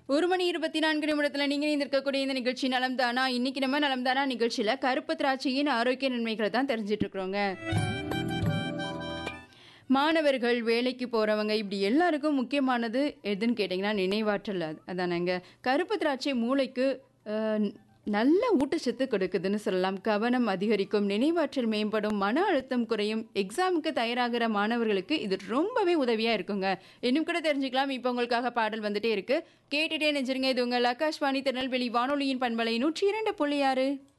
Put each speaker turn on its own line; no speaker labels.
ஒரு மணி இருபத்தி நான்கு நிமிடத்தில் நீங்கள் இருந்திருக்கக்கூடிய இந்த நிகழ்ச்சி நலம் தானா இன்னைக்கு நம்ம நலம் தானா நிகழ்ச்சியில் கருப்பு திராட்சையின் ஆரோக்கிய நன்மைகளை தான் தெரிஞ்சிட்டு இருக்கிறோங்க மாணவர்கள் வேலைக்கு போகிறவங்க இப்படி எல்லாருக்கும் முக்கியமானது எதுன்னு கேட்டிங்கன்னா நினைவாற்றல் அது- அதானங்க கருப்பு திராட்சை மூளைக்கு அஹ், நல்ல ஊட்டச்சத்து கொடுக்குதுன்னு சொல்லலாம் கவனம் அதிகரிக்கும் நினைவாற்றல் மேம்படும் மன அழுத்தம் குறையும் எக்ஸாமுக்கு தயாராகிற மாணவர்களுக்கு இது ரொம்பவே உதவியாக இருக்குங்க இன்னும் கூட தெரிஞ்சுக்கலாம் இப்போ உங்களுக்காக பாடல் வந்துட்டே இருக்கு கேட்டுட்டே நினைச்சிருங்க இது உங்கள் ஆகாஷ்வாணி திருநெல்வேலி வானொலியின் பண்பலை நூற்றி இரண்டு புள்ளி ஆறு